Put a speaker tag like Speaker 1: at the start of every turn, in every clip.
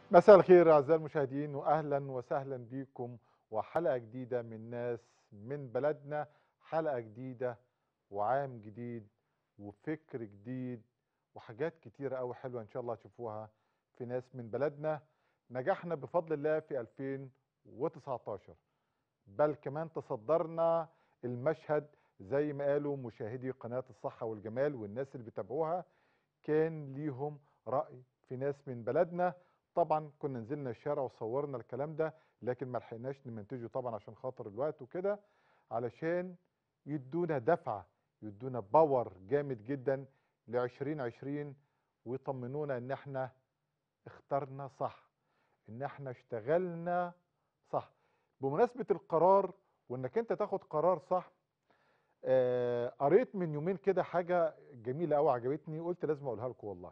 Speaker 1: مساء الخير اعزائي المشاهدين واهلا وسهلا بكم وحلقه جديده من ناس من بلدنا حلقه جديده وعام جديد وفكر جديد وحاجات كتيره قوي حلوه ان شاء الله تشوفوها في ناس من بلدنا نجحنا بفضل الله في 2019 بل كمان تصدرنا المشهد زي ما قالوا مشاهدي قناه الصحه والجمال والناس اللي بيتابعوها كان ليهم راي في ناس من بلدنا طبعا كنا نزلنا الشارع وصورنا الكلام ده لكن ما لحقناش نمنتجه طبعا عشان خاطر الوقت وكده علشان يدونا دفعه يدونا باور جامد جدا ل 2020 ويطمنونا ان احنا اخترنا صح ان احنا اشتغلنا صح بمناسبه القرار وانك انت تاخد قرار صح آه قريت من يومين كده حاجه جميله قوي عجبتني قلت لازم اقولها لكم والله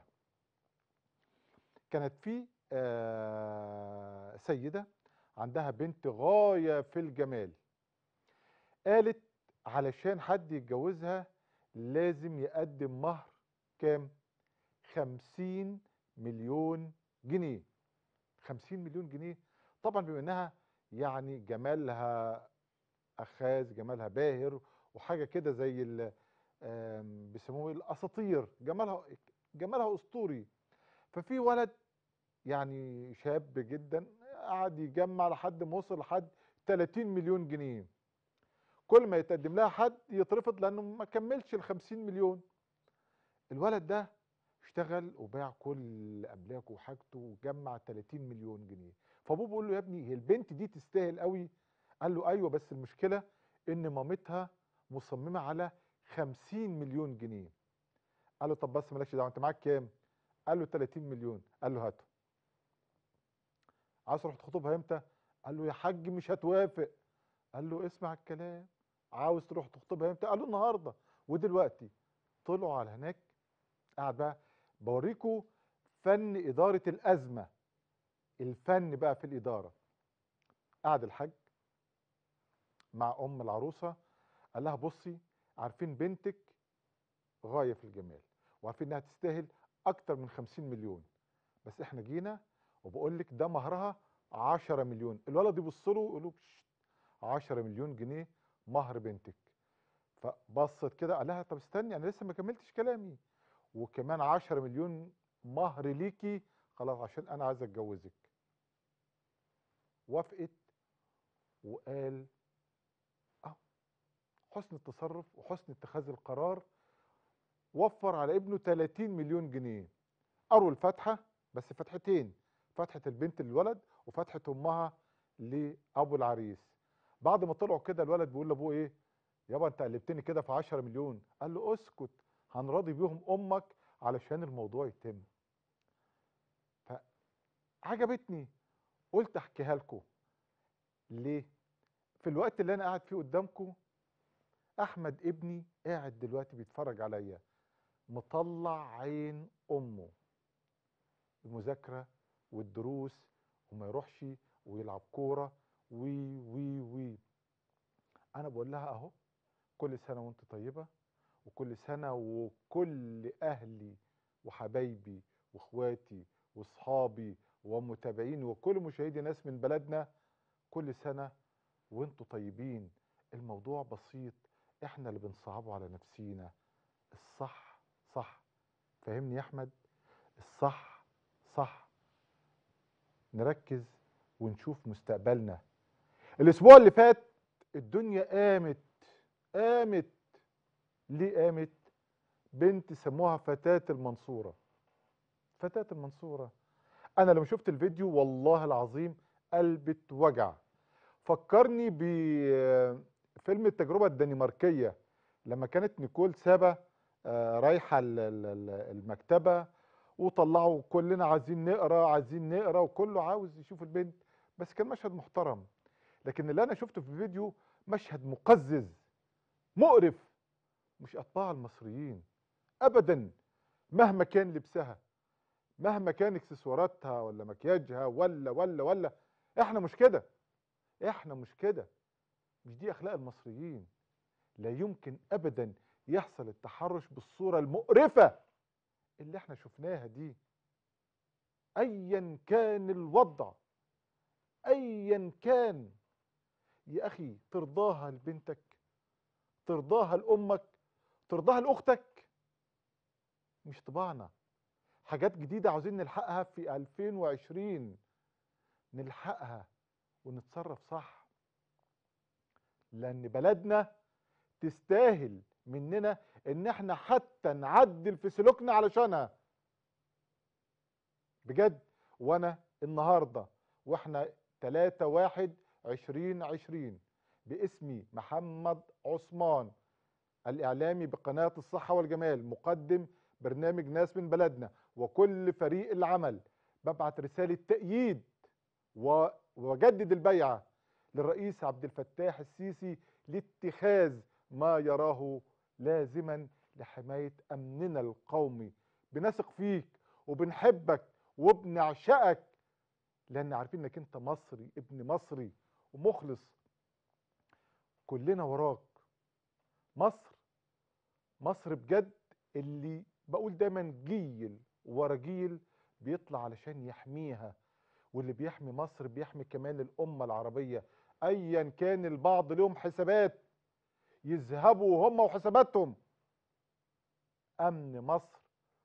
Speaker 1: كانت في آه سيده عندها بنت غايه في الجمال قالت علشان حد يتجوزها لازم يقدم مهر كام خمسين مليون جنيه خمسين مليون جنيه طبعا بما انها يعني جمالها اخاذ جمالها باهر وحاجه كده زي ال بيسموه الاساطير جمالها جمالها اسطوري ففي ولد يعني شاب جدا قعد يجمع لحد ما وصل لحد 30 مليون جنيه كل ما يتقدم لها حد يترفض لانه ما كملش ال 50 مليون الولد ده اشتغل وباع كل املاكه وحاجته وجمع 30 مليون جنيه فابوه بيقول له يا ابني هي البنت دي تستاهل قوي قال له ايوه بس المشكله ان مامتها مصممه على 50 مليون جنيه قال له طب بس مالكش دعوه انت معاك كام قال له 30 مليون قال له هاته عاوز تروح تخطبها امتى قال له يا حاج مش هتوافق قال له اسمع الكلام عاوز تروح تخطبها امتى قال له النهارده ودلوقتي طلعوا على هناك قاعد بقى بوريكم فن اداره الازمه الفن بقى في الاداره قعد الحاج مع ام العروسه قال لها بصي عارفين بنتك غايه في الجمال وعارفين انها تستاهل اكتر من 50 مليون بس احنا جينا وبقول لك ده مهرها 10 مليون الولد يبص له يقول له 10 مليون جنيه مهر بنتك فبصت كده قال لها طب استني انا لسه ما كملتش كلامي وكمان 10 مليون مهر ليكي خلاص عشان انا عايز اتجوزك وافقت وقال اه حسن التصرف وحسن اتخاذ القرار وفر على ابنه 30 مليون جنيه قروا الفاتحه بس فتحتين فتحه البنت للولد وفتحه امها لابو العريس بعد ما طلعوا كده الولد بيقول لابوه ايه يابا انت قلبتني كده في 10 مليون قال له اسكت هنراضي بيهم امك علشان الموضوع يتم فعجبتني قلت احكيها لكم ليه في الوقت اللي انا قاعد فيه قدامكم احمد ابني قاعد دلوقتي بيتفرج عليا مطلع عين امه المذاكره والدروس وما يروحش ويلعب كوره وي وي وي انا بقول لها اهو كل سنه وانت طيبه وكل سنه وكل اهلي وحبايبي واخواتي واصحابي ومتابعيني وكل مشاهدي ناس من بلدنا كل سنه وانتوا طيبين الموضوع بسيط احنا اللي بنصعبه على نفسينا الصح صح فاهمني يا احمد الصح صح نركز ونشوف مستقبلنا الاسبوع اللي فات الدنيا قامت قامت ليه قامت بنت سموها فتاة المنصورة فتاة المنصورة انا لما شفت الفيديو والله العظيم قلبي اتوجع فكرني بفيلم التجربة الدنماركية لما كانت نيكول سابا رايحة المكتبة وطلعوا كلنا عايزين نقرا عايزين نقرا وكله عاوز يشوف البنت بس كان مشهد محترم لكن اللي انا شفته في الفيديو مشهد مقزز مقرف مش اطباع المصريين ابدا مهما كان لبسها مهما كان اكسسواراتها ولا مكياجها ولا ولا ولا احنا مش كده احنا مش كده مش دي اخلاق المصريين لا يمكن ابدا يحصل التحرش بالصوره المقرفه اللي احنا شفناها دي ايا كان الوضع ايا كان يا اخي ترضاها لبنتك ترضاها لامك ترضاها لاختك مش طباعنا حاجات جديده عاوزين نلحقها في 2020 نلحقها ونتصرف صح لان بلدنا تستاهل مننا ان احنا حتى نعدل في سلوكنا علشانها بجد وانا النهارده واحنا 3 1 2020 باسمي محمد عثمان الاعلامي بقناه الصحه والجمال مقدم برنامج ناس من بلدنا وكل فريق العمل ببعت رساله تأييد و- وجدد البيعه للرئيس عبد الفتاح السيسي لاتخاذ ما يراه لازما لحمايه امننا القومي بنثق فيك وبنحبك وبنعشقك لان عارفين انك انت مصري ابن مصري ومخلص كلنا وراك مصر مصر بجد اللي بقول دايما جيل ورا جيل بيطلع علشان يحميها واللي بيحمي مصر بيحمي كمان الأمة العربية أيا كان البعض لهم حسابات يذهبوا هم وحساباتهم أمن مصر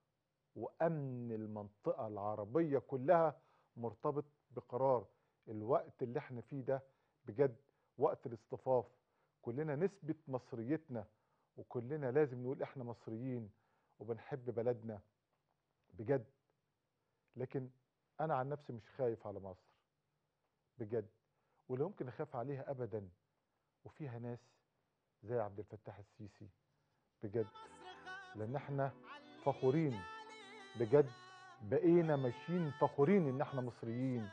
Speaker 1: وأمن المنطقة العربية كلها مرتبط بقرار الوقت اللي احنا فيه ده بجد وقت الاصطفاف كلنا نثبت مصريتنا وكلنا لازم نقول احنا مصريين وبنحب بلدنا بجد لكن انا عن نفسي مش خايف على مصر بجد ولا يمكن اخاف عليها ابدا وفيها ناس زي عبد الفتاح السيسي بجد لان احنا فخورين بجد بقينا ماشيين فخورين ان احنا مصريين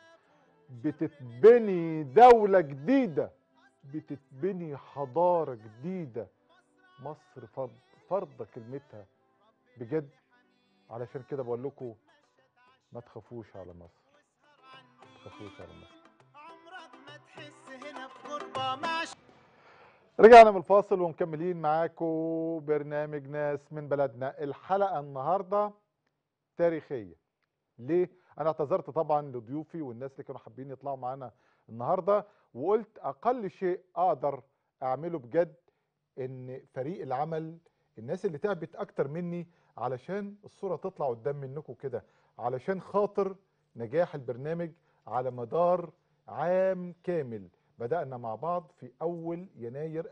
Speaker 1: بتتبني دولة جديدة بتتبني حضارة جديدة مصر فرض فرض كلمتها بجد علشان كده بقول لكم ما تخافوش على مصر ما تخافوش على مصر
Speaker 2: عمرك ما تحس هنا بغربة مع
Speaker 1: رجعنا من الفاصل ومكملين معاكم برنامج ناس من بلدنا الحلقة النهاردة تاريخية ليه؟ أنا اعتذرت طبعا لضيوفي والناس اللي كانوا حابين يطلعوا معانا النهاردة وقلت أقل شيء أقدر أعمله بجد إن فريق العمل الناس اللي تعبت أكتر مني علشان الصورة تطلع قدام منكم كده علشان خاطر نجاح البرنامج على مدار عام كامل بدأنا مع بعض في أول يناير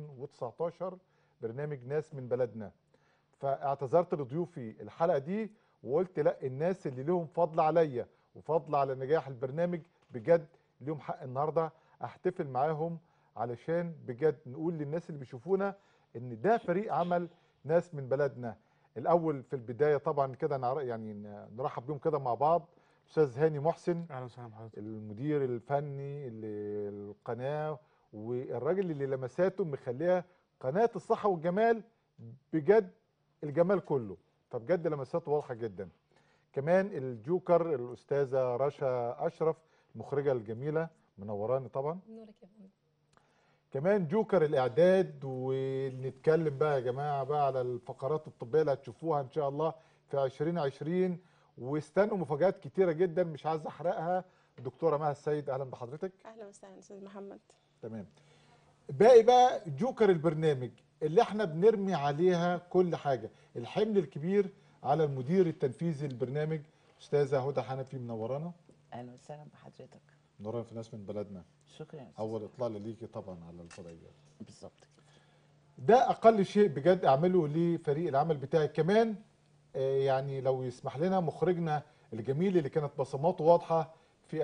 Speaker 1: 2019 برنامج ناس من بلدنا فاعتذرت لضيوفي الحلقة دي وقلت لا الناس اللي لهم فضل عليا وفضل على نجاح البرنامج بجد ليهم حق النهارده احتفل معاهم علشان بجد نقول للناس اللي بيشوفونا ان ده فريق عمل ناس من بلدنا الاول في البدايه طبعا كده نعر- يعني ن- نرحب بيهم كده مع بعض استاذ هاني محسن
Speaker 3: اهلا وسهلا بحضرتك
Speaker 1: المدير الفني للقناه والراجل اللي لمساته مخليها قناه الصحه والجمال بجد الجمال كله فبجد لمساته واضحه جدا كمان الجوكر الاستاذه رشا اشرف المخرجه الجميله منوراني طبعا
Speaker 4: نورك يا فندم
Speaker 1: كمان جوكر الاعداد ونتكلم بقى يا جماعه بقى على الفقرات الطبيه اللي هتشوفوها ان شاء الله في 2020 واستنوا مفاجآت كتيره جدا مش عايز احرقها الدكتوره مها السيد اهلا بحضرتك
Speaker 4: اهلا وسهلا استاذ محمد
Speaker 1: تمام باقي بقى جوكر البرنامج اللي احنا بنرمي عليها كل حاجه الحمل الكبير على المدير التنفيذي للبرنامج استاذه هدى حنفي منورانا
Speaker 5: اهلا وسهلا بحضرتك
Speaker 1: منورانا في ناس من بلدنا
Speaker 5: شكرا يا أستاذ.
Speaker 1: اول اطلاع ليكي طبعا على الفضائيات
Speaker 5: بالظبط كده
Speaker 1: ده اقل شيء بجد اعمله لفريق العمل بتاعي كمان آه، يعني لو يسمح لنا مخرجنا الجميل اللي كانت بصماته واضحه في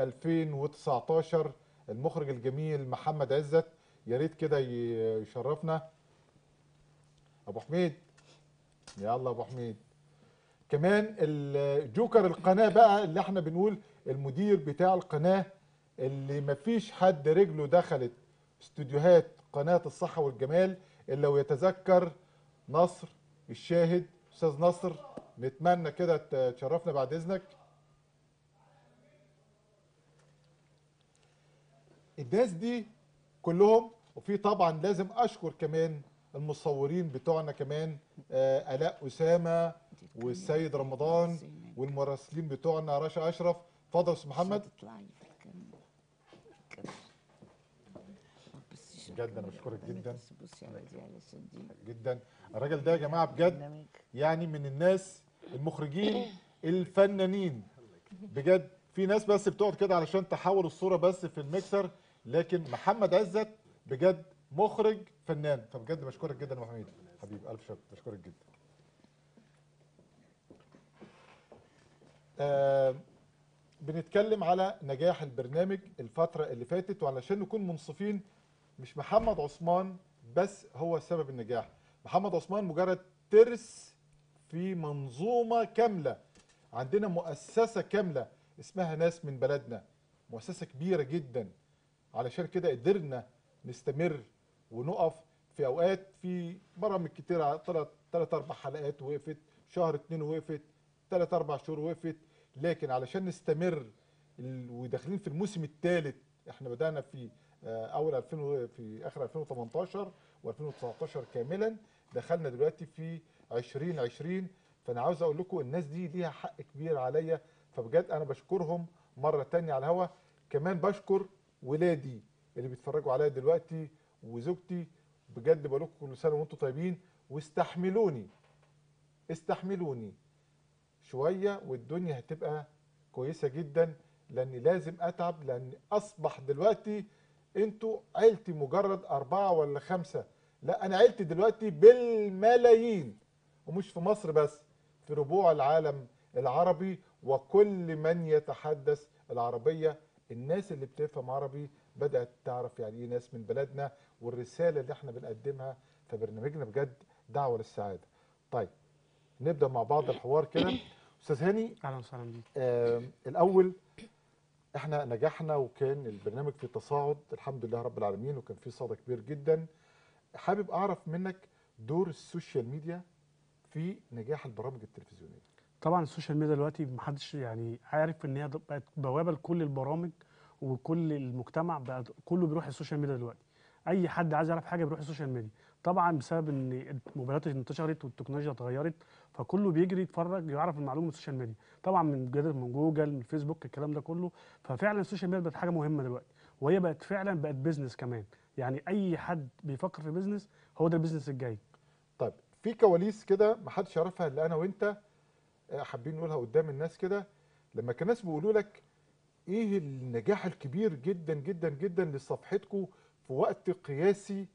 Speaker 1: 2019 المخرج الجميل محمد عزت يا ريت كده ي- يشرفنا ابو حميد يلا ابو حميد كمان الجوكر القناه بقى اللي احنا بنقول المدير بتاع القناه اللي مفيش حد رجله دخلت استوديوهات قناه الصحه والجمال الا ويتذكر نصر الشاهد استاذ نصر نتمنى كده ت- تشرفنا بعد اذنك الناس دي كلهم وفي طبعا لازم اشكر كمان المصورين بتوعنا كمان آه الاء اسامه والسيد رمضان والمراسلين بتوعنا رشا اشرف اتفضل يا استاذ محمد
Speaker 5: تطلعي في الكاميرا كده. بصي
Speaker 1: بجد أنا
Speaker 5: الكاميرا
Speaker 1: بشكرك
Speaker 5: قدامك
Speaker 1: جدا.
Speaker 5: بس بصي على دي علشان دي
Speaker 1: جدا الراجل ده يا جماعه بجد
Speaker 5: برنامج
Speaker 1: يعني من الناس المخرجين الفنانين بجد في ناس بس بتقعد كده علشان تحول الصوره بس في الميكسر لكن محمد عزت بجد مخرج فنان فبجد بشكرك جدا يا أبو حميد حبيبي الف شكر بشكرك جدا آه بنتكلم على نجاح البرنامج الفترة اللي فاتت وعلشان نكون منصفين مش محمد عثمان بس هو سبب النجاح محمد عثمان مجرد ترس في منظومة كاملة عندنا مؤسسة كاملة اسمها ناس من بلدنا مؤسسة كبيرة جدا علشان كده قدرنا نستمر ونقف في اوقات في برامج كتير طلعت ثلاث اربع حلقات وقفت شهر اتنين وقفت ثلاث اربع شهور وقفت لكن علشان نستمر ال- وداخلين في الموسم الثالث احنا بدانا في آه، اول 2000 و- في اخر 2018 و2019 كاملا دخلنا دلوقتي في 2020 فانا عاوز اقول لكم الناس دي ليها حق كبير عليا فبجد انا بشكرهم مره تانية على الهوا كمان بشكر ولادي اللي بيتفرجوا عليا دلوقتي وزوجتي بجد بقول لكم كل سنه وانتم طيبين واستحملوني استحملوني شويه والدنيا هتبقى كويسه جدا لاني لازم اتعب لان اصبح دلوقتي انتوا عيلتي مجرد اربعه ولا خمسه لا انا عيلتي دلوقتي بالملايين ومش في مصر بس في ربوع العالم العربي وكل من يتحدث العربيه الناس اللي بتفهم عربي بدات تعرف يعني ايه ناس من بلدنا والرساله اللي احنا بنقدمها في برنامجنا بجد دعوه للسعاده. طيب نبدا مع بعض الحوار كده استاذ هاني
Speaker 3: اهلا وسهلا بيك
Speaker 1: آه الاول احنا نجحنا وكان البرنامج في تصاعد الحمد لله رب العالمين وكان في صدى كبير جدا حابب اعرف منك دور السوشيال ميديا في نجاح البرامج التلفزيونيه
Speaker 3: طبعا السوشيال ميديا دلوقتي محدش يعني عارف ان هي بقت بوابه لكل البرامج وكل المجتمع بقى كله بيروح السوشيال ميديا دلوقتي اي حد عايز يعرف حاجه بيروح السوشيال ميديا طبعا بسبب ان الموبايلات انتشرت والتكنولوجيا اتغيرت فكله بيجري يتفرج يعرف المعلومه من السوشيال ميديا طبعا من جدل من جوجل من فيسبوك الكلام ده كله ففعلا السوشيال ميديا بقت حاجه مهمه دلوقتي وهي بقت فعلا بقت بيزنس كمان يعني اي حد بيفكر في بيزنس هو ده البيزنس الجاي
Speaker 1: طيب في كواليس كده محدش يعرفها الا انا وانت آه، حابين نقولها قدام الناس كده لما كان الناس بيقولوا لك ايه النجاح الكبير جدا جدا جدا لصفحتكم في وقت قياسي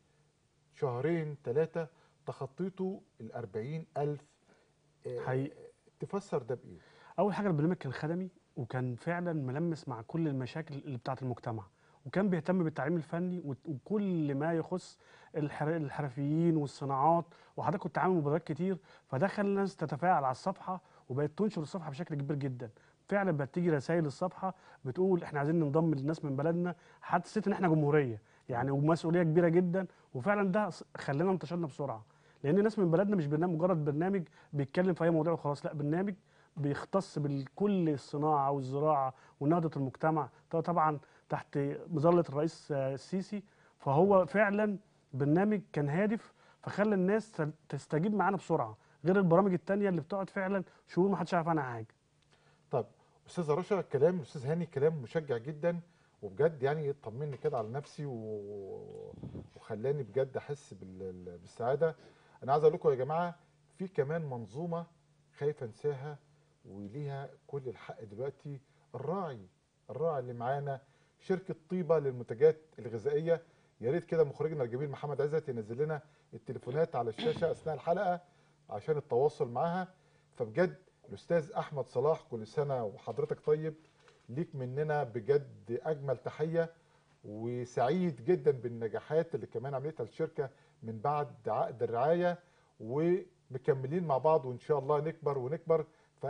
Speaker 1: شهرين ثلاثة تخطيتوا ال 40 ألف آه،
Speaker 3: حقيقي.
Speaker 1: تفسر ده بإيه؟
Speaker 3: اول حاجه البرنامج كان خدمي وكان فعلا ملمس مع كل المشاكل اللي بتاعه المجتمع وكان بيهتم بالتعليم الفني وت- وكل ما يخص الحر- الحرفيين والصناعات وحضرتك كنت عامل مبادرات كتير فده خلى الناس تتفاعل على الصفحه وبقت تنشر الصفحه بشكل كبير جدا فعلا بقت تيجي رسائل الصفحه بتقول احنا عايزين ننضم للناس من بلدنا حسيت ان احنا جمهوريه يعني ومسؤوليه كبيره جدا وفعلا ده ص- خلانا انتشرنا بسرعه لان الناس من بلدنا مش برنامج مجرد برنامج بيتكلم في اي موضوع وخلاص لا برنامج بيختص بكل الصناعه والزراعه ونهضه المجتمع ط- طبعا تحت مظله الرئيس آه، السيسي فهو فعلا برنامج كان هادف فخلى الناس تل- تستجيب معانا بسرعه غير البرامج التانية اللي بتقعد فعلا شهور ما حدش عارف عنها حاجه
Speaker 1: طب أستاذ رشا كلام أستاذ هاني كلام مشجع جدا وبجد يعني طمني كده على نفسي و... وخلاني بجد أحس بال... بالسعادة أنا عايز أقول لكم يا جماعة في كمان منظومة خايف أنساها وليها كل الحق دلوقتي الراعي الراعي اللي معانا شركة طيبة للمنتجات الغذائية يا ريت كده مخرجنا الجميل محمد عزت ينزل لنا التليفونات على الشاشة أثناء الحلقة عشان التواصل معاها فبجد الأستاذ أحمد صلاح كل سنة وحضرتك طيب ليك مننا بجد أجمل تحية وسعيد جدا بالنجاحات اللي كمان عملتها الشركة من بعد عقد الرعاية ومكملين مع بعض وإن شاء الله نكبر ونكبر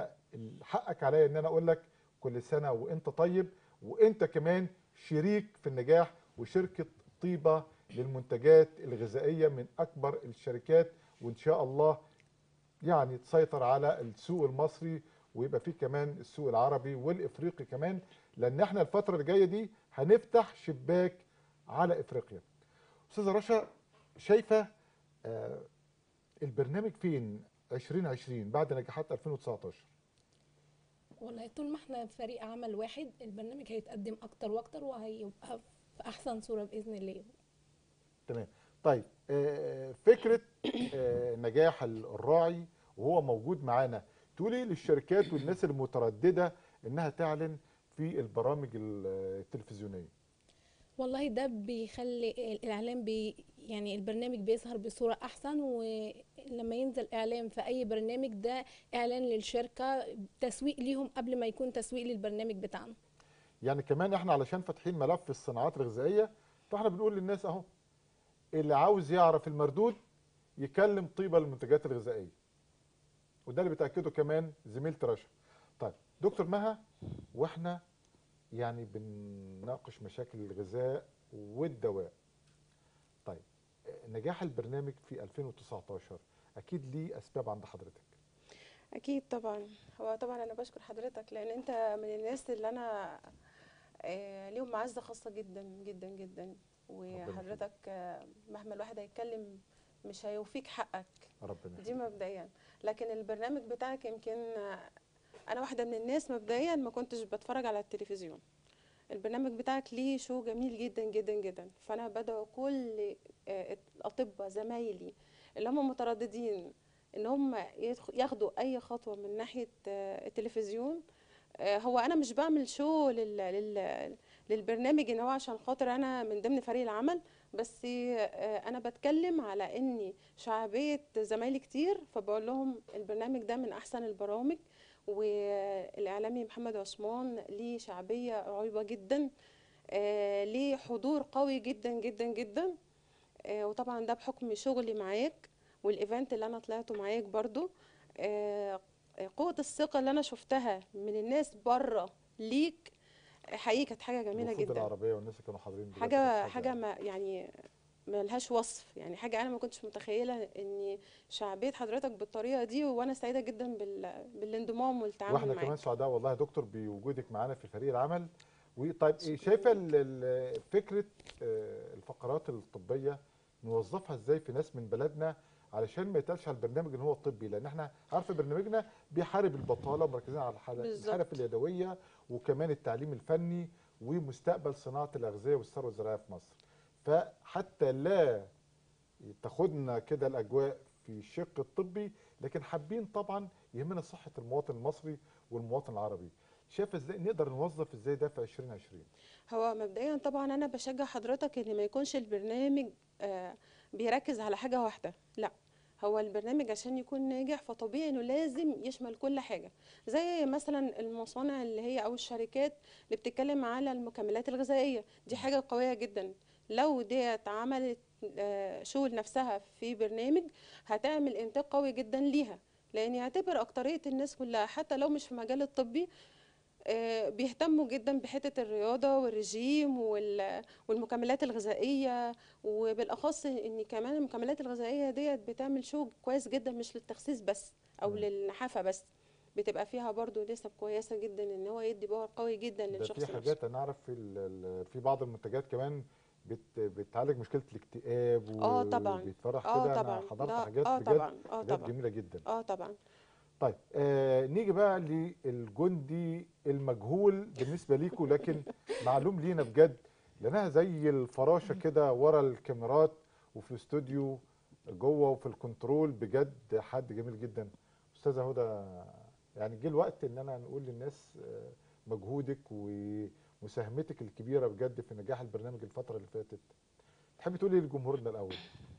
Speaker 1: فحقك عليا إن أنا أقول لك كل سنة وأنت طيب وأنت كمان شريك في النجاح وشركة طيبة للمنتجات الغذائية من أكبر الشركات وإن شاء الله يعني تسيطر على السوق المصري ويبقى فيه كمان السوق العربي والافريقي كمان لان احنا الفتره اللي جايه دي هنفتح شباك على افريقيا. استاذه رشا شايفه آه البرنامج فين 2020 بعد نجاحات 2019
Speaker 5: 2020
Speaker 4: والله طول ما احنا فريق عمل واحد البرنامج هيتقدم اكتر واكتر وهيبقى في احسن صورة باذن الله
Speaker 1: تمام طيب آه، فكره آه، نجاح الراعي وهو موجود معانا تقولي للشركات والناس المتردده انها تعلن في البرامج التلفزيونيه
Speaker 4: والله ده بيخلي الاعلام بي يعني البرنامج بيظهر بصورة احسن ولما ينزل اعلان في اي برنامج ده اعلان للشركة تسويق ليهم قبل ما يكون تسويق للبرنامج بتاعنا
Speaker 1: يعني كمان احنا علشان فاتحين ملف الصناعات الغذائيه فاحنا بنقول للناس اهو اللي عاوز يعرف المردود يكلم طيبه المنتجات الغذائيه وده اللي بتاكده كمان زميله رشا طيب دكتور مها واحنا يعني بنناقش مشاكل الغذاء والدواء طيب نجاح البرنامج في 2019 اكيد ليه اسباب عند حضرتك
Speaker 6: اكيد طبعا هو طبعا انا بشكر حضرتك لان انت من الناس اللي انا آه، ليهم معزه خاصه جدا جدا جدا وحضرتك آه، مهما الواحد هيتكلم مش هيوفيك حقك
Speaker 1: ربنا
Speaker 6: دي
Speaker 1: يخليك.
Speaker 6: مبدئيا لكن البرنامج بتاعك يمكن آه، انا واحده من الناس مبدئيا ما كنتش بتفرج على التلفزيون البرنامج بتاعك ليه شو جميل جدا جدا جدا فانا بدعو كل آه، الاطباء زمايلي اللي هم مترددين ان هم يدخ- ياخدوا اي خطوه من ناحيه آه، التلفزيون آه، هو انا مش بعمل شو لل... لل... للبرنامج ان هو عشان خاطر انا من ضمن فريق العمل بس آه، انا بتكلم على اني شعبيه زمايلي كتير فبقول لهم البرنامج ده من احسن البرامج والاعلامي محمد عثمان ليه شعبيه رهيبه جدا آه، ليه حضور قوي جدا جدا جدا آه، وطبعا ده بحكم شغلي معاك والايفنت اللي انا طلعته معاك برضو آه، قوة الثقة اللي أنا شفتها من الناس بره ليك حقيقي كانت حاجة جميلة
Speaker 1: الوفود
Speaker 6: جدا
Speaker 1: العربيه والناس اللي كانوا حاضرين بجد
Speaker 6: حاجة
Speaker 1: كانت
Speaker 6: حاجة ما يعني ملهاش وصف يعني حاجة أنا ما كنتش متخيلة إن شعبية حضرتك بالطريقة دي وأنا سعيدة جدا بال... بالانضمام والتعامل
Speaker 1: واحنا
Speaker 6: معاك
Speaker 1: كمان سعداء والله يا دكتور بوجودك معانا في فريق العمل وطيب إيه شايفه ال- ال- فكره آه، الفقرات الطبيه نوظفها ازاي في ناس من بلدنا علشان ما يتقالش على البرنامج ان هو طبي لان احنا عارفه برنامجنا بيحارب البطاله ومركزين على الحل-
Speaker 6: بالظبط.
Speaker 1: الحرف اليدويه وكمان التعليم الفني ومستقبل صناعه الاغذيه والثروه الزراعيه في مصر فحتى لا تاخدنا كده الاجواء في الشق الطبي لكن حابين طبعا يهمنا صحه المواطن المصري والمواطن العربي شايف ازاي نقدر نوظف ازاي ده في 2020
Speaker 6: هو مبدئيا طبعا انا بشجع حضرتك ان ما يكونش البرنامج آه، بيركز على حاجه واحده لا هو البرنامج عشان يكون ناجح فطبيعي انه لازم يشمل كل حاجه زي مثلا المصانع اللي هي او الشركات اللي بتتكلم على المكملات الغذائيه دي حاجه قويه جدا لو ديت عملت آه، شو لنفسها في برنامج هتعمل انتاج قوي جدا ليها لان يعتبر اكتريه الناس كلها حتى لو مش في مجال الطبي آه، بيهتموا جدا بحته الرياضه والرجيم وال- والمكملات الغذائيه وبالاخص ان كمان المكملات الغذائيه ديت بتعمل شو كويس جدا مش للتخسيس بس او
Speaker 1: مم.
Speaker 6: للنحافه بس بتبقى فيها برضو نسب كويسه جدا ان هو يدي باور قوي جدا
Speaker 1: ده
Speaker 6: للشخص
Speaker 1: في
Speaker 6: نفسه
Speaker 1: حاجات انا اعرف في ال- ال- في بعض المنتجات كمان بت بتعالج مشكله الاكتئاب
Speaker 6: اه طبعا
Speaker 1: وبتفرح
Speaker 6: اه
Speaker 1: كده
Speaker 6: طبعا
Speaker 1: انا حضرت
Speaker 6: ده-
Speaker 1: حاجات
Speaker 6: اه
Speaker 1: بجد
Speaker 6: طبعا اه
Speaker 1: حاجات
Speaker 6: طبعا
Speaker 1: جميله جدا
Speaker 6: اه طبعا
Speaker 1: طيب آه نيجي بقى للجندي المجهول بالنسبه ليكم لكن معلوم لينا بجد لانها زي الفراشه كده ورا الكاميرات وفي الاستوديو جوه وفي الكنترول بجد حد جميل جدا استاذه هدى يعني جه الوقت ان انا نقول للناس آه، مجهودك ومساهمتك الكبيره بجد في نجاح البرنامج الفتره اللي فاتت تحبي تقولي إيه لجمهورنا الاول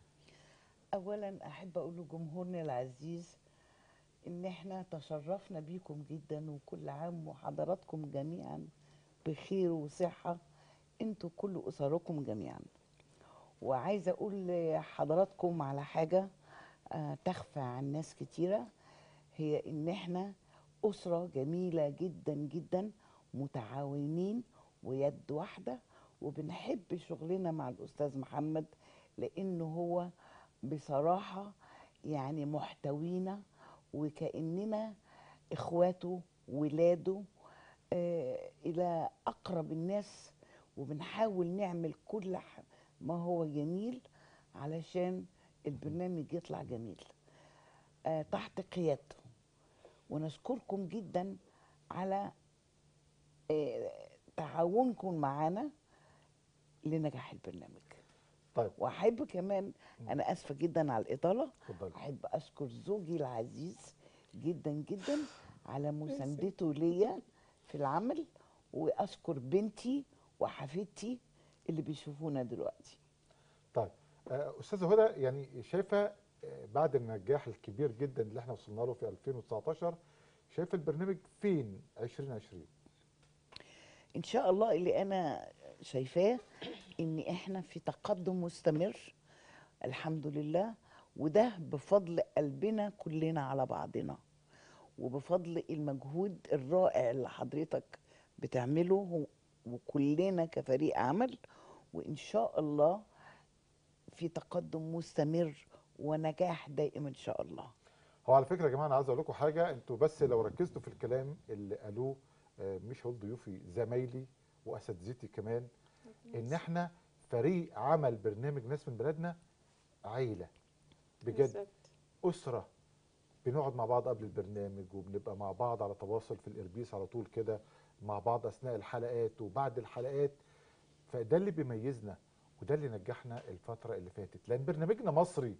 Speaker 5: اولا احب اقول لجمهورنا العزيز ان احنا تشرفنا بيكم جدا وكل عام وحضراتكم جميعا بخير وصحه انتوا كل اسركم جميعا وعايزه اقول لحضراتكم على حاجه آه، تخفى عن ناس كتيره هي ان احنا اسره جميله جدا جدا متعاونين ويد واحده وبنحب شغلنا مع الاستاذ محمد لانه هو بصراحه يعني محتوينا وكاننا اخواته ولاده آه الى اقرب الناس وبنحاول نعمل كل ح- ما هو جميل علشان البرنامج يطلع جميل آه تحت قيادته ونشكركم جدا على آه، تعاونكم معانا لنجاح البرنامج
Speaker 1: طيب
Speaker 5: واحب كمان انا اسفه جدا على الاطاله
Speaker 1: اتفضلي
Speaker 5: احب اشكر زوجي العزيز جدا جدا على مساندته ليا في العمل واشكر بنتي وحفيدتي اللي بيشوفونا دلوقتي
Speaker 1: طيب آه، استاذه هدى يعني شايفه آه، بعد النجاح الكبير جدا اللي احنا وصلنا له في 2019 شايفه البرنامج فين 2020
Speaker 5: ان شاء الله اللي انا شايفاه ان احنا في تقدم مستمر الحمد لله وده بفضل قلبنا كلنا على بعضنا وبفضل المجهود الرائع اللي حضرتك بتعمله و- وكلنا كفريق عمل وان شاء الله في تقدم مستمر ونجاح دائم ان شاء الله
Speaker 1: هو على فكره يا جماعه انا عايز اقول لكم حاجه انتوا بس لو ركزتوا في الكلام اللي قالوه آه، مش هقول ضيوفي زمايلي واساتذتي كمان ان احنا فريق عمل برنامج ناس من بلدنا عيله بجد
Speaker 6: بالظبط.
Speaker 1: اسره بنقعد مع بعض قبل البرنامج وبنبقى مع بعض على تواصل في الاربيس على طول كده مع بعض اثناء الحلقات وبعد الحلقات فده اللي بيميزنا وده اللي نجحنا الفتره اللي فاتت لان برنامجنا مصري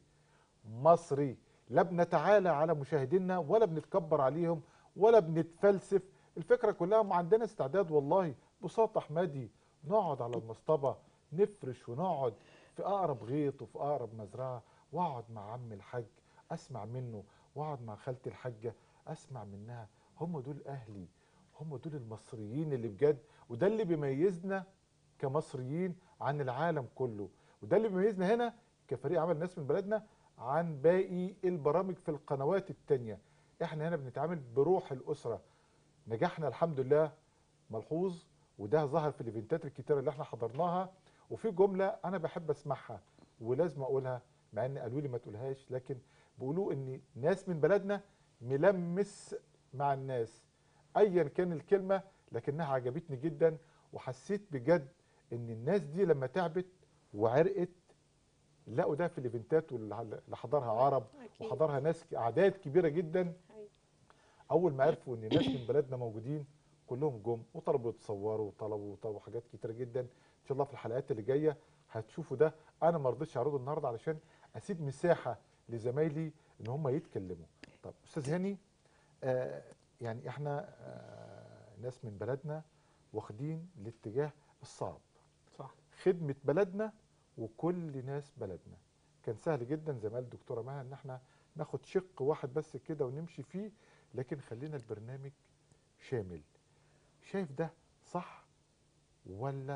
Speaker 1: مصري لا بنتعالى على مشاهدينا ولا بنتكبر عليهم ولا بنتفلسف الفكره كلها ما عندنا استعداد والله بساط احمدي نقعد على المصطبه نفرش ونقعد في اقرب غيط وفي اقرب مزرعه واقعد مع عم الحاج اسمع منه واقعد مع خالتي الحاجه اسمع منها هم دول اهلي هم دول المصريين اللي بجد وده اللي بيميزنا كمصريين عن العالم كله وده اللي بيميزنا هنا كفريق عمل ناس من بلدنا عن باقي البرامج في القنوات التانية احنا هنا بنتعامل بروح الاسره نجحنا الحمد لله ملحوظ وده ظهر في الايفنتات الكتيره اللي احنا حضرناها وفي جمله انا بحب اسمعها ولازم اقولها مع ان قالوا لي ما تقولهاش لكن بيقولوا ان ناس من بلدنا ملمس مع الناس ايا كان الكلمه لكنها عجبتني جدا وحسيت بجد ان الناس دي لما تعبت وعرقت لقوا ده في الايفنتات واللي حضرها عرب
Speaker 6: أكيد.
Speaker 1: وحضرها ناس اعداد كبيره جدا
Speaker 6: أيوة.
Speaker 1: اول ما عرفوا ان ناس من بلدنا موجودين كلهم جم وطلبوا يتصوروا وطلبوا وطلبوا حاجات كتيره جدا ان شاء الله في الحلقات اللي جايه هتشوفوا ده انا ما رضيتش اعرضه النهارده علشان اسيب مساحه لزمايلي ان هم يتكلموا طب استاذ هاني آه يعني احنا آه ناس من بلدنا واخدين الاتجاه الصعب
Speaker 3: صح
Speaker 1: خدمه بلدنا وكل ناس بلدنا كان سهل جدا زي ما قال الدكتوره مها ان احنا ناخد شق واحد بس كده ونمشي فيه لكن خلينا البرنامج شامل شايف ده صح ولا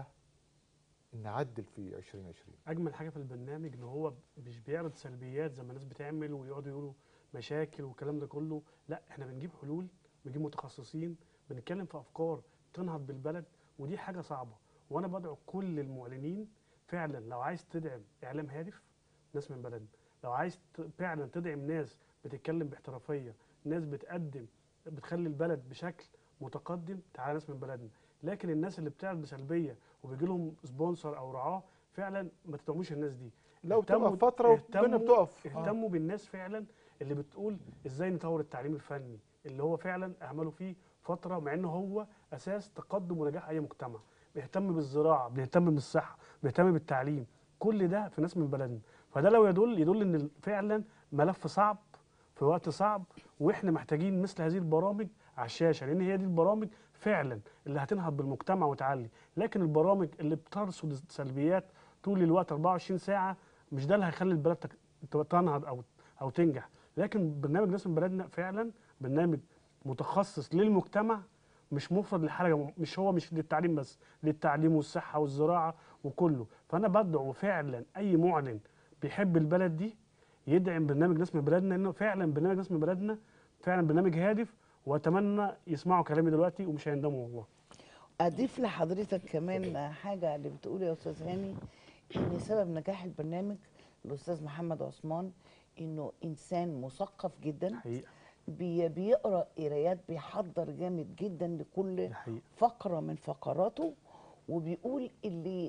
Speaker 1: نعدل في 2020
Speaker 3: اجمل حاجه في البرنامج ان هو مش بيعرض سلبيات زي ما الناس بتعمل ويقعدوا يقولوا مشاكل والكلام ده كله لا احنا بنجيب حلول بنجيب متخصصين بنتكلم في افكار تنهض بالبلد ودي حاجه صعبه وانا بدعو كل المعلنين فعلا لو عايز تدعم اعلام هادف ناس من بلدنا لو عايز ت- فعلا تدعم ناس بتتكلم باحترافيه ناس بتقدم بتخلي البلد بشكل متقدم تعالى ناس من بلدنا لكن الناس اللي بتعرض بسلبيه وبيجي لهم سبونسر او رعاه فعلا ما تدعموش الناس دي
Speaker 1: لو
Speaker 3: اهتموا-
Speaker 1: تبقى فتره والدنيا
Speaker 3: اهتموا-
Speaker 1: بتقف آه.
Speaker 3: اهتموا بالناس فعلا اللي بتقول ازاي نطور التعليم الفني اللي هو فعلا اعملوا فيه فتره مع انه هو اساس تقدم ونجاح اي مجتمع بيهتم بالزراعه بيهتم بالصحه بيهتم بالتعليم كل ده في ناس من بلدنا فده لو يدل يدل ان ال- فعلا ملف صعب في وقت صعب واحنا محتاجين مثل هذه البرامج على الشاشه لان هي دي البرامج فعلا اللي هتنهض بالمجتمع وتعلي لكن البرامج اللي بترصد سلبيات طول الوقت 24 ساعه مش ده اللي هيخلي البلد تك- تبقى تنهض او او تنجح لكن برنامج ناس من بلدنا فعلا برنامج متخصص للمجتمع مش مفرد لحاجه مش هو مش للتعليم بس للتعليم والصحه والزراعه وكله فانا بدعو فعلا اي معلن بيحب البلد دي يدعم برنامج ناس من بلدنا انه فعلا برنامج ناس من بلدنا فعلا برنامج هادف واتمنى يسمعوا كلامي دلوقتي ومش هيندموا والله
Speaker 5: اضيف لحضرتك كمان حاجه اللي بتقول يا استاذ هاني ان سبب نجاح البرنامج الاستاذ محمد عثمان انه انسان مثقف جدا
Speaker 3: حقيقه
Speaker 5: بي بيقرا قرايات بيحضر جامد جدا لكل
Speaker 3: دي حقيقه
Speaker 5: فقره من فقراته وبيقول اللي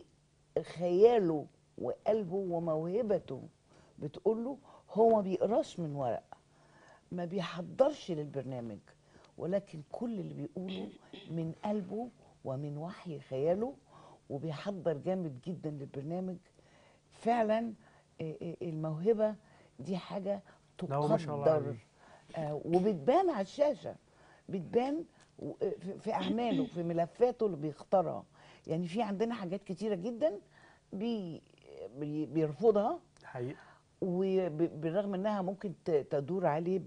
Speaker 5: خياله وقلبه وموهبته بتقول له هو ما بيقراش من ورق ما بيحضرش للبرنامج ولكن كل اللي بيقوله من قلبه ومن وحي خياله وبيحضر جامد جدا للبرنامج فعلا آه، آه، الموهبه دي حاجه
Speaker 3: لا، هو ما شاء الله
Speaker 5: تقدر
Speaker 3: عليه.
Speaker 5: آه، وبتبان على الشاشه بتبان و- آه، في- في اعماله في ملفاته اللي بيختارها يعني في عندنا حاجات كتيره جدا بي بي- بيرفضها
Speaker 3: حقيقه
Speaker 5: وبالرغم انها ممكن ت- تدور عليه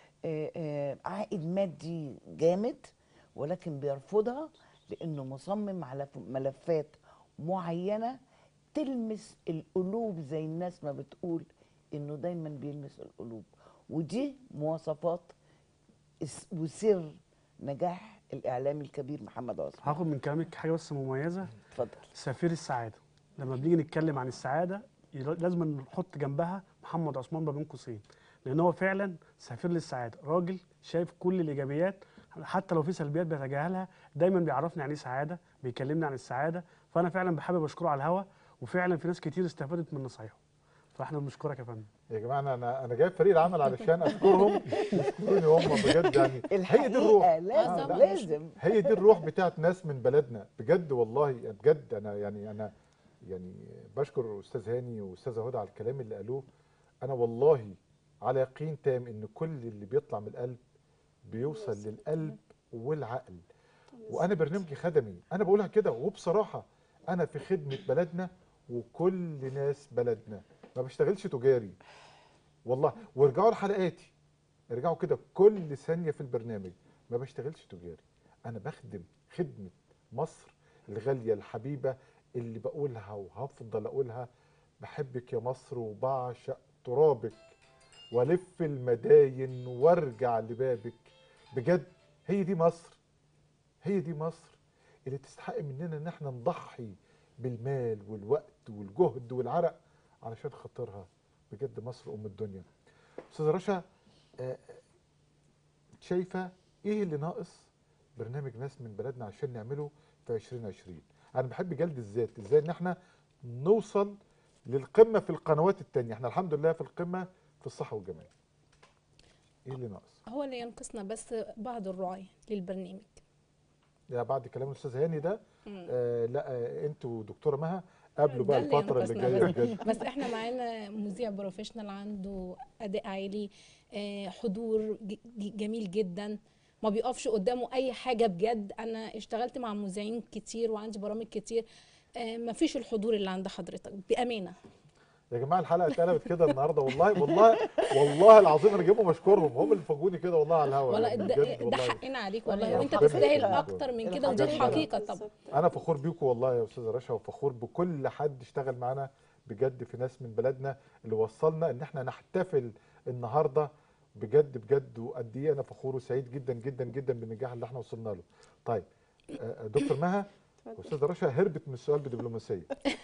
Speaker 5: بعائد مادي جامد ولكن بيرفضها لانه مصمم على ف- ملفات معينه تلمس القلوب زي الناس ما بتقول انه دايما بيلمس القلوب ودي مواصفات اس- وسر نجاح الاعلامي الكبير محمد عثمان
Speaker 3: هاخد من كلامك حاجه بس مميزه
Speaker 5: اتفضل
Speaker 3: سفير السعاده لما بنيجي نتكلم عن السعاده يلا- لازم نحط جنبها محمد عثمان ما بين قوسين لان هو فعلا سفير للسعاده راجل شايف كل الايجابيات حتى لو في سلبيات بيتجاهلها دايما بيعرفني يعني ايه سعاده بيكلمني عن السعاده فانا فعلا بحابب اشكره على الهوا وفعلا في ناس كتير استفادت من نصايحه فاحنا بنشكرك يا فندم
Speaker 1: يا جماعه انا انا انا جايب فريق العمل علشان اشكرهم يشكروني هم بجد يعني هي دي الروح
Speaker 5: الحقيقه لازم
Speaker 1: آه، لا.
Speaker 5: لازم
Speaker 1: هي دي الروح بتاعت ناس من بلدنا بجد والله بجد انا يعني انا يعني بشكر استاذ هاني واستاذه هدى على الكلام اللي قالوه انا والله على يقين تام ان كل اللي بيطلع من القلب بيوصل للقلب والعقل وانا برنامجي خدمي انا بقولها كده وبصراحه انا في خدمه بلدنا وكل ناس بلدنا ما بشتغلش تجاري والله وارجعوا لحلقاتي ارجعوا كده كل ثانيه في البرنامج ما بشتغلش تجاري انا بخدم خدمه مصر الغاليه الحبيبه اللي بقولها وهفضل اقولها بحبك يا مصر وبعشق ترابك والف المداين وارجع لبابك بجد هي دي مصر هي دي مصر اللي تستحق مننا ان احنا نضحي بالمال والوقت والجهد والعرق علشان خاطرها بجد مصر ام الدنيا استاذه رشا آه، شايفه ايه اللي ناقص برنامج ناس من بلدنا عشان نعمله في 2020 انا بحب جلد الذات ازاي ان احنا نوصل للقمه في القنوات التانية احنا الحمد لله في القمه في الصحه والجمال ايه اللي ناقص
Speaker 4: هو اللي ينقصنا بس بعض الرعاة للبرنامج
Speaker 1: يا بعد كلام الاستاذ هاني ده
Speaker 4: مم.
Speaker 1: آه لا آه انتوا دكتوره مها قابلوا
Speaker 4: ده
Speaker 1: بقى
Speaker 4: اللي
Speaker 1: الفتره اللي
Speaker 4: ينقصنا
Speaker 1: جايه
Speaker 4: بس.
Speaker 1: بجد
Speaker 4: بس احنا معانا مذيع بروفيشنال عنده اداء عالي آه، حضور ج- ج- جميل جدا ما بيقفش قدامه اي حاجه بجد انا اشتغلت مع مذيعين كتير وعندي برامج كتير آه، ما فيش الحضور اللي عند حضرتك بامانه
Speaker 1: يا جماعه الحلقه اتقلبت كده النهارده والله والله والله العظيم انا جايبهم اشكرهم هم اللي فاجئوني كده والله على الهوا
Speaker 4: والله
Speaker 1: يعني
Speaker 4: ده,
Speaker 1: بجد
Speaker 4: ده
Speaker 1: والله
Speaker 4: حقنا عليك والله
Speaker 5: والله
Speaker 4: وانت
Speaker 1: ربنا
Speaker 4: تستاهل
Speaker 1: يخليك.
Speaker 4: اكتر من كده ودي
Speaker 1: الحمد لله.
Speaker 4: الحقيقه طبعا
Speaker 6: بالظبط.
Speaker 1: انا فخور بيكم والله يا استاذه رشا وفخور بكل حد اشتغل معانا بجد في ناس من بلدنا اللي وصلنا ان احنا نحتفل النهارده بجد بجد وقد ايه انا فخور وسعيد جدا جدا جدا بالنجاح اللي احنا وصلنا له. طيب آه، دكتور مها استاذه رشا هربت من السؤال بدبلوماسيه.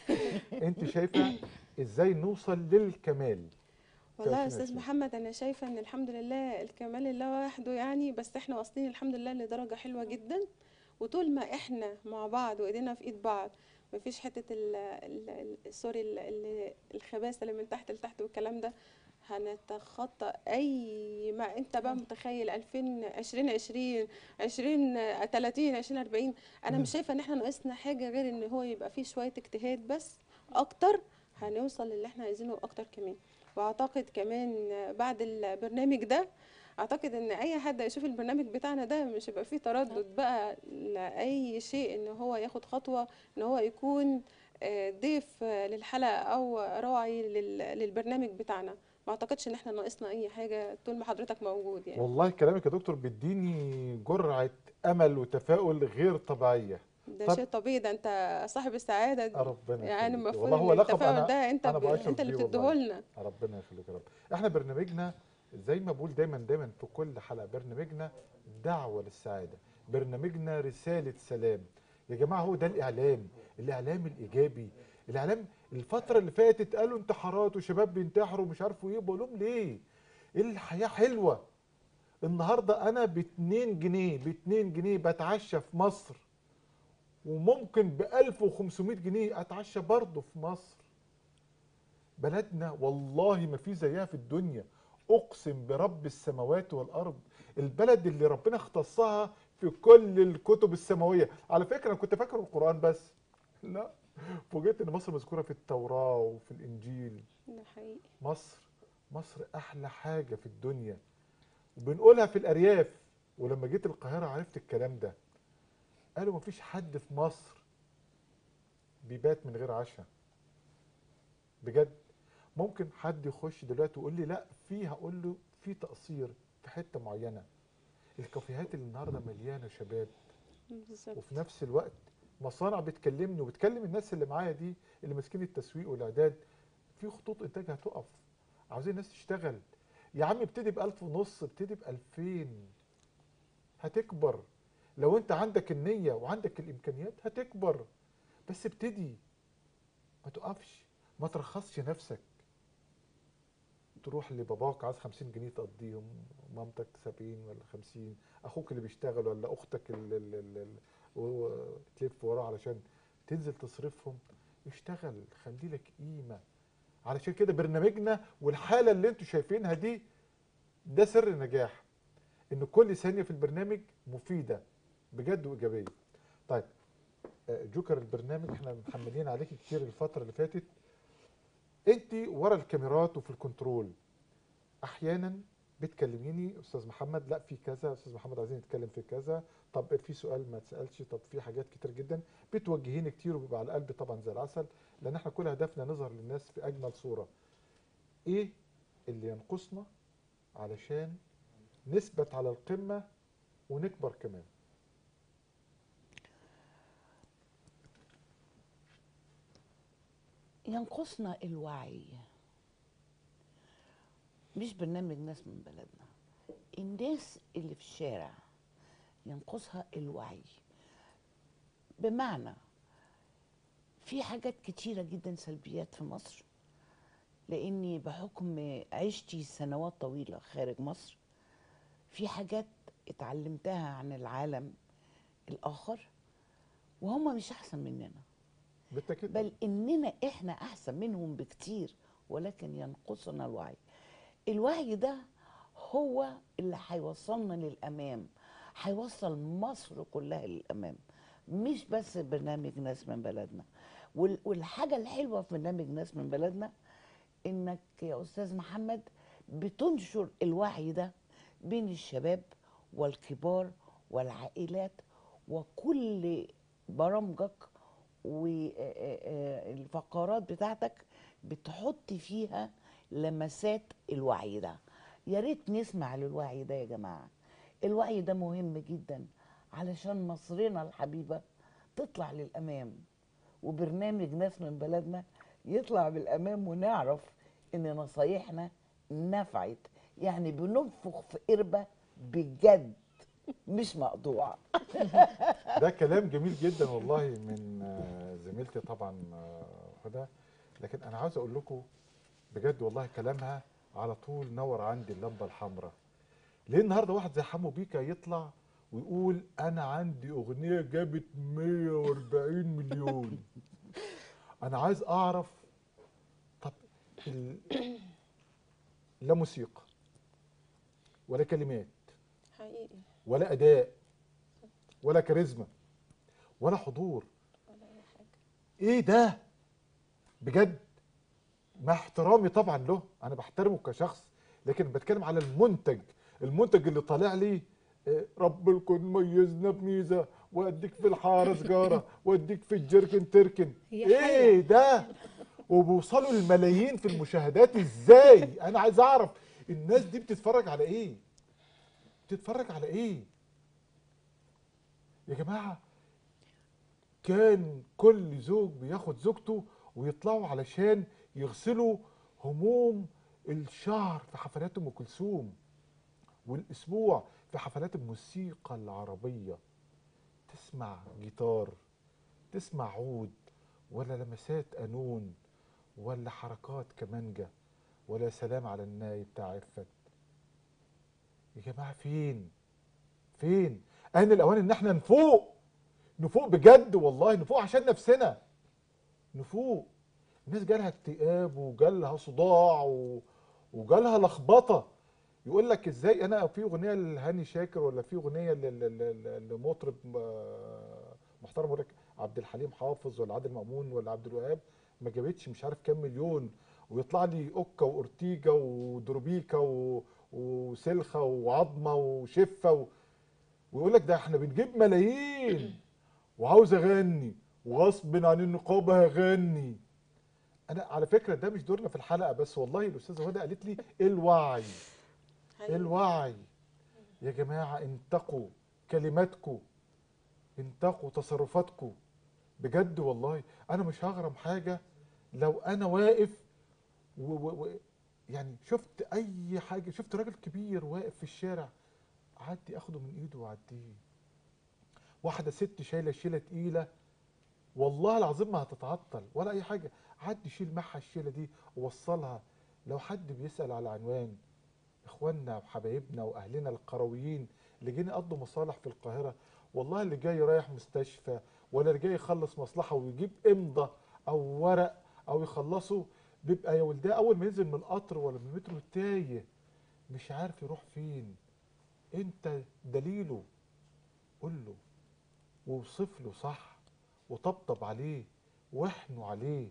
Speaker 1: انت شايفه ازاي نوصل للكمال؟
Speaker 6: والله يا
Speaker 1: 2020.
Speaker 6: استاذ محمد انا شايفه ان الحمد لله الكمال لله وحده يعني بس احنا واصلين الحمد لله لدرجه حلوه جدا وطول ما احنا مع بعض وايدينا في ايد بعض مفيش حته ال ال ال سوري ال ال الخباثه اللي من تحت لتحت والكلام ده هنتخطى اي ما انت بقى متخيل 2020 20 30 20 40 انا مش شايفه ان احنا ناقصنا حاجه غير ان هو يبقى فيه شويه اجتهاد بس اكتر هنوصل للي احنا عايزينه اكتر كمان واعتقد كمان بعد البرنامج ده اعتقد ان اي حد هيشوف البرنامج بتاعنا ده مش هيبقى فيه تردد بقى لاي شيء ان هو ياخد خطوه ان هو يكون آه، ضيف آه، للحلقه او راعي لل- للبرنامج بتاعنا ما اعتقدش ان احنا ناقصنا اي حاجه طول ما حضرتك موجود يعني
Speaker 1: والله كلامك يا دكتور بيديني جرعه امل وتفاؤل غير طبيعيه.
Speaker 6: ده
Speaker 1: طب-
Speaker 6: شيء طبيعي ده انت صاحب السعاده
Speaker 1: آه، ربنا
Speaker 6: يعني
Speaker 1: يخليك.
Speaker 6: المفروض
Speaker 1: والله هو
Speaker 6: ان
Speaker 1: لقب
Speaker 6: التفاؤل
Speaker 1: أنا-
Speaker 6: ده انت
Speaker 1: أنا
Speaker 6: ب...
Speaker 1: بعشق
Speaker 6: انت اللي
Speaker 1: بيه
Speaker 6: بتديه
Speaker 1: والله.
Speaker 6: لنا
Speaker 1: ربنا يخليك يا رب احنا برنامجنا زي ما بقول دايما دايما في كل حلقه برنامجنا دعوه للسعاده برنامجنا رساله سلام يا جماعه هو ده الاعلام الاعلام الايجابي الاعلام الفتره اللي فاتت قالوا انتحارات وشباب بينتحروا ومش عارفوا ايه بقول لهم ليه الحياه حلوه النهارده انا ب 2 جنيه ب 2 جنيه بتعشى في مصر وممكن ب 1500 جنيه اتعشى برضه في مصر بلدنا والله ما في زيها في الدنيا اقسم برب السماوات والارض البلد اللي ربنا اختصها في كل الكتب السماويه على فكره انا كنت فاكر القران بس لا فوجئت ان مصر مذكوره في التوراه وفي الانجيل
Speaker 6: ده حقيقي
Speaker 1: مصر مصر احلى حاجه في الدنيا وبنقولها في الارياف ولما جيت القاهره عرفت الكلام ده قالوا مفيش حد في مصر بيبات من غير عشاء بجد ممكن حد يخش دلوقتي ويقول لي لا في هقول له في تقصير في حته معينه الكافيهات اللي النهارده مليانه شباب
Speaker 6: بالظبط
Speaker 1: وفي نفس الوقت مصانع بتكلمني وبتكلم الناس اللي معايا دي اللي ماسكين التسويق والاعداد في خطوط انتاج هتقف عاوزين الناس تشتغل يا عم ابتدي ب 1000 ونص ابتدي ب 2000 هتكبر لو انت عندك النية وعندك الامكانيات هتكبر بس ابتدي ما تقفش ما ترخصش نفسك تروح لباباك عايز 50 جنيه تقضيهم مامتك 70 ولا 50 اخوك اللي بيشتغل ولا اختك اللي, اللي, اللي و- تلف وراه علشان تنزل تصرفهم اشتغل خلي لك قيمه علشان كده برنامجنا والحاله اللي انتوا شايفينها دي ده سر النجاح ان كل ثانيه في البرنامج مفيده بجد وايجابيه طيب آه، جوكر البرنامج احنا محملين عليك كتير الفتره اللي فاتت انت ورا الكاميرات وفي الكنترول احيانا بتكلميني استاذ محمد لا في كذا استاذ محمد عايزين نتكلم في كذا طب في سؤال ما اتسالش طب في حاجات كتير جدا بتوجهيني كتير وبيبقى على القلب طبعا زي العسل لان احنا كل هدفنا نظهر للناس في اجمل صوره ايه اللي ينقصنا علشان نثبت على القمه ونكبر كمان
Speaker 5: ينقصنا الوعي مش برنامج ناس من بلدنا الناس اللي في الشارع ينقصها الوعي بمعنى في حاجات كتيرة جدا سلبيات في مصر لاني بحكم عشتي سنوات طويلة خارج مصر في حاجات اتعلمتها عن العالم الاخر وهم مش احسن مننا
Speaker 1: بالتاكيد
Speaker 5: بل اننا احنا احسن منهم بكتير ولكن ينقصنا الوعي الوعي ده هو اللي هيوصلنا للامام هيوصل مصر كلها للامام مش بس برنامج ناس من بلدنا وال- والحاجه الحلوه في برنامج ناس من بلدنا انك يا استاذ محمد بتنشر الوعي ده بين الشباب والكبار والعائلات وكل برامجك والفقرات بتاعتك بتحط فيها لمسات الوعي ده يا ريت نسمع للوعي ده يا جماعه الوعي ده مهم جدا علشان مصرنا الحبيبه تطلع للامام وبرنامج ناس من بلدنا يطلع بالامام ونعرف ان نصايحنا نفعت يعني بننفخ في قربه بجد مش مقطوعه
Speaker 1: ده كلام جميل جدا والله من آه، زميلتي طبعا آه، هدى لكن انا عاوز اقول لكم بجد والله كلامها على طول نور عندي اللمبه الحمراء ليه النهارده واحد زي حمو بيكا يطلع ويقول انا عندي اغنيه جابت 140 مليون انا عايز اعرف طب ال... لا موسيقى ولا كلمات
Speaker 6: حقيقي
Speaker 1: ولا اداء ولا كاريزما ولا حضور
Speaker 6: ولا اي حاجه
Speaker 1: ايه ده بجد مع احترامي طبعا له انا بحترمه كشخص لكن بتكلم على المنتج المنتج اللي طالع لي آه، رب الكون ميزنا بميزه واديك في الحاره سجاره واديك في الجركن تركن
Speaker 4: هي
Speaker 1: ايه ده وبيوصلوا الملايين في المشاهدات ازاي انا عايز اعرف الناس دي بتتفرج على ايه بتتفرج على ايه يا جماعه كان كل زوج بياخد زوجته ويطلعوا علشان يغسلوا هموم الشهر في حفلات ام كلثوم والاسبوع في حفلات الموسيقى العربيه تسمع جيتار تسمع عود ولا لمسات قانون ولا حركات كمانجة ولا سلام على الناي بتاع عفت يا جماعة فين فين آن الأوان إن احنا نفوق نفوق بجد والله نفوق عشان نفسنا نفوق الناس جالها اكتئاب وجالها صداع و... وجالها لخبطة يقول لك ازاي انا في اغنيه لهاني شاكر ولا في اغنيه ل- ل- ل- لمطرب آه، محترم يقول لك عبد الحليم حافظ ولا عادل مأمون ولا عبد الوهاب ما جابتش مش عارف كام مليون ويطلع لي اوكا واورتيجا ودروبيكا و... وسلخه وعظمه وشفه و... ويقول لك ده احنا بنجيب ملايين وعاوز اغني وغصب عن النقابه هغني انا على فكره ده مش دورنا في الحلقه بس والله الاستاذه هدى قالت لي الوعي
Speaker 6: حقيقي.
Speaker 1: الوعي يا جماعه انتقوا كلماتكم انتقوا تصرفاتكم بجد والله انا مش هغرم حاجه لو انا واقف و و و يعني شفت اي حاجه شفت راجل كبير واقف في الشارع عدي اخده من ايده واعديه واحده ست شايله شيله تقيله والله العظيم ما هتتعطل ولا اي حاجه عدي شيل معها الشيله دي ووصلها لو حد بيسال على عنوان اخواننا وحبايبنا واهلنا القرويين اللي جايين يقضوا مصالح في القاهره والله اللي جاي رايح مستشفى ولا اللي جاي يخلص مصلحه ويجيب امضه او ورق او يخلصه بيبقى يا ولداه اول ما ينزل من القطر ولا من المترو تايه مش عارف يروح فين انت دليله قول له ووصف له صح وطبطب عليه واحنوا عليه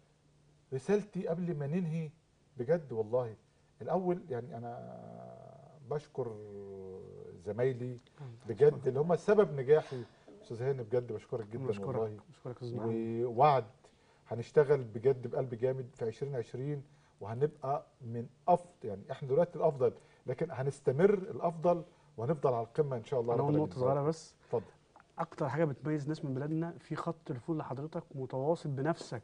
Speaker 1: رسالتي قبل ما ننهي بجد والله الاول يعني انا بشكر زمايلي بجد اللي هم سبب نجاحي استاذ هاني بجد بشكرك جدا والله
Speaker 3: بشكرك بشكرك يا استاذ محمد
Speaker 1: ووعد هنشتغل بجد بقلب جامد في 2020 وهنبقى من افضل يعني احنا دلوقتي الافضل لكن هنستمر الافضل وهنفضل على القمه ان شاء الله
Speaker 3: انا
Speaker 1: رب
Speaker 3: اقول نقطه
Speaker 1: العالمين.
Speaker 3: صغيره بس
Speaker 1: اتفضل
Speaker 3: اكتر حاجه بتميز ناس من بلادنا في خط تليفون لحضرتك متواصل بنفسك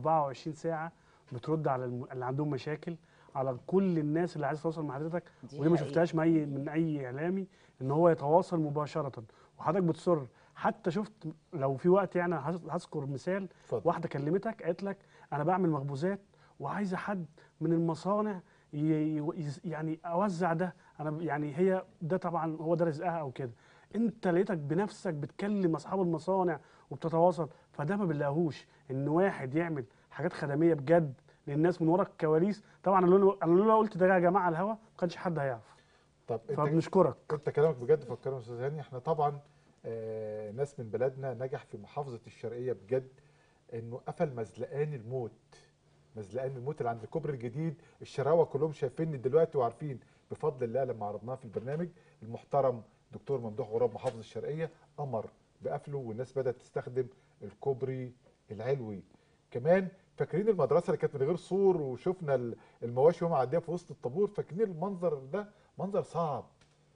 Speaker 3: 24 ساعه بترد على الم... اللي عندهم مشاكل على كل الناس اللي عايزه تتواصل مع حضرتك
Speaker 5: دي
Speaker 3: ودي ما
Speaker 5: حقيقة.
Speaker 3: شفتهاش من اي من اي اعلامي ان هو يتواصل مباشره وحضرتك بتصر حتى شفت لو في وقت يعني هذ- هذكر مثال
Speaker 1: اتفضل
Speaker 3: واحده كلمتك قالت لك انا بعمل مخبوزات وعايزه حد من المصانع ي- ي- يعني اوزع ده انا ب- يعني هي ده طبعا هو ده رزقها او كده انت لقيتك بنفسك بتكلم اصحاب المصانع وبتتواصل فده ما بنلاقيهوش ان واحد يعمل حاجات خدميه بجد للناس من ورا الكواليس طبعا انا لولا انا لولا قلت ده يا جماعه على الهوا ما كانش حد هيعرف
Speaker 1: طب انت
Speaker 3: فبنشكرك
Speaker 1: انت كلامك بجد فكرنا يا استاذ هاني احنا طبعا آه ناس من بلدنا نجح في محافظه الشرقيه بجد انه قفل مزلقان الموت مزلقان الموت اللي عند الكوبري الجديد الشراوه كلهم شايفيني دلوقتي وعارفين بفضل الله لما عرضناه في البرنامج المحترم دكتور ممدوح غراب محافظ الشرقيه امر بقفله والناس بدات تستخدم الكوبري العلوي كمان فاكرين المدرسه اللي كانت من غير سور وشفنا ال- المواشي وهم معديه في وسط الطابور فاكرين المنظر ده منظر صعب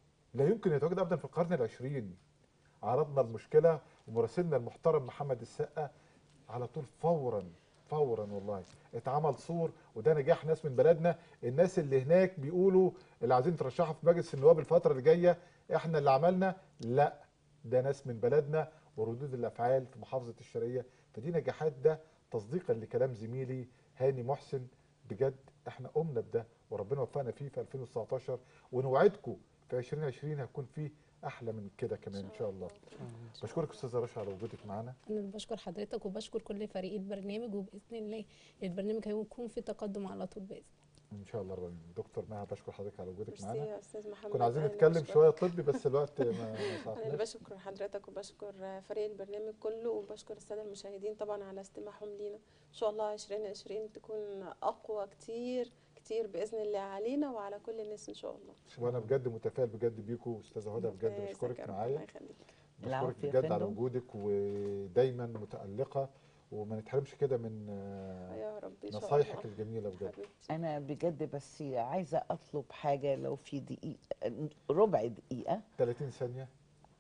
Speaker 1: لا يمكن يتواجد ابدا في القرن العشرين عرضنا المشكله ومراسلنا المحترم محمد السقا على طول فورا فورا والله اتعمل سور وده نجاح ناس من بلدنا الناس اللي هناك بيقولوا اللي عايزين ترشحوا في مجلس النواب الفتره اللي جايه احنا اللي عملنا لا ده ناس من بلدنا وردود الافعال في محافظه الشرقيه فدي نجاحات ده تصديقا لكلام زميلي هاني محسن بجد احنا قمنا بده وربنا وفقنا فيه في 2019 ونوعدكم في 2020 هيكون فيه احلى من كده كمان ان شاء الله بشكرك استاذه رشا على وجودك معانا
Speaker 4: انا اللي بشكر حضرتك وبشكر كل فريق البرنامج وباذن الله البرنامج هيكون في تقدم على طول باذن
Speaker 1: ان شاء الله رب العالمين دكتور مها بشكر حضرتك على وجودك
Speaker 6: ميرسي
Speaker 1: معانا
Speaker 6: يا استاذ محمد
Speaker 1: كنا عايزين
Speaker 6: أنا
Speaker 1: نتكلم
Speaker 6: بشكرك.
Speaker 1: شويه طبي بس الوقت ما ما
Speaker 6: انا اللي
Speaker 1: سعفناش
Speaker 6: بشكر حضرتك وبشكر فريق البرنامج كله وبشكر الساده المشاهدين طبعا على استماعهم لينا ان شاء الله 2020 تكون اقوى كتير كتير باذن الله علينا وعلى كل الناس ان شاء الله
Speaker 1: وانا بجد متفائل بجد بيكم استاذه هدى بجد
Speaker 6: ربنا
Speaker 1: بشكرك
Speaker 6: يسعدك يا رب،
Speaker 1: معايا
Speaker 6: الله يخليك
Speaker 5: العفو
Speaker 1: بشكرك
Speaker 5: يا
Speaker 1: بجد على
Speaker 5: فندم.
Speaker 1: وجودك ودايما متالقه وما نتحرمش كده من آه،
Speaker 6: يا رب ان شاء الله
Speaker 1: نصايحك الجميله بجد
Speaker 6: حبيبتي.
Speaker 5: انا بجد بس عايزه اطلب حاجه لو في دقيقه ربع دقيقه
Speaker 1: 30 ثانيه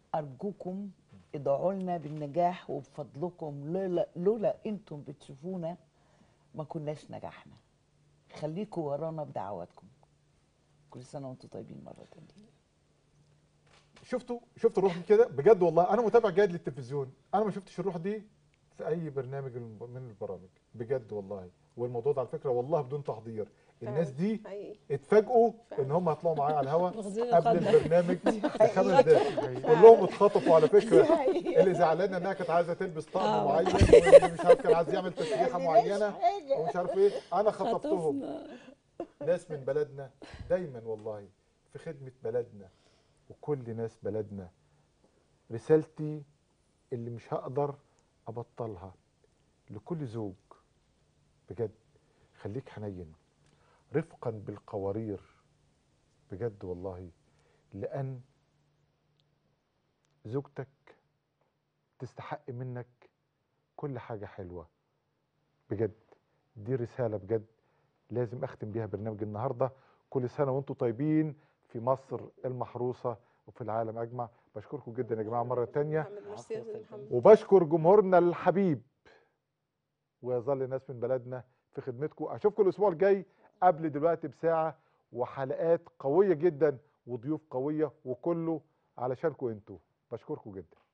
Speaker 5: ارجوكم ادعوا لنا بالنجاح وبفضلكم لولا لولا انتم بتشوفونا ما كناش نجحنا خليكم ورانا بدعواتكم كل سنه وانتم طيبين مره تانية
Speaker 1: شفتوا شفتوا الروح دي كده بجد والله انا متابع جيد للتلفزيون انا ما شفتش الروح دي في اي برنامج من البرامج بجد والله والموضوع ده على فكره والله بدون تحضير الناس
Speaker 6: فعلا،
Speaker 1: دي
Speaker 6: حقيقي
Speaker 1: اتفاجئوا
Speaker 6: فعلا.
Speaker 1: ان هم هيطلعوا معايا على الهوا
Speaker 4: واخدين
Speaker 1: قبل
Speaker 4: الخضة.
Speaker 1: البرنامج بخمس دقايق كلهم اتخطفوا على فكره اللي زعلانه انها كانت عايزه تلبس طقم
Speaker 4: آه.
Speaker 1: معين واللي مش عارف كان عايز يعمل تسريحه معينه ومش عارف ايه انا خطفتهم
Speaker 4: خطفنا
Speaker 1: ناس من بلدنا دايما والله في في خدمة بلدنا وكل ناس بلدنا رسالتي اللي مش هقدر أبطلها لكل زوج بجد خليك حنين رفقا بالقوارير بجد والله لأن زوجتك تستحق منك كل حاجة حلوة بجد دي رسالة بجد لازم أختم بيها برنامج النهاردة كل سنة وانتم طيبين في مصر المحروسة وفي العالم أجمع بشكركم جدا يا جماعة مرة تانية
Speaker 6: محمد ميرسي يا أستاذ محمد
Speaker 1: وبشكر جمهورنا الحبيب ويظل ناس من بلدنا في خدمتكم اشوفكم الاسبوع الجاي قبل دلوقتي بساعه وحلقات قويه جدا وضيوف قويه وكله علشانكم انتوا بشكركم جدا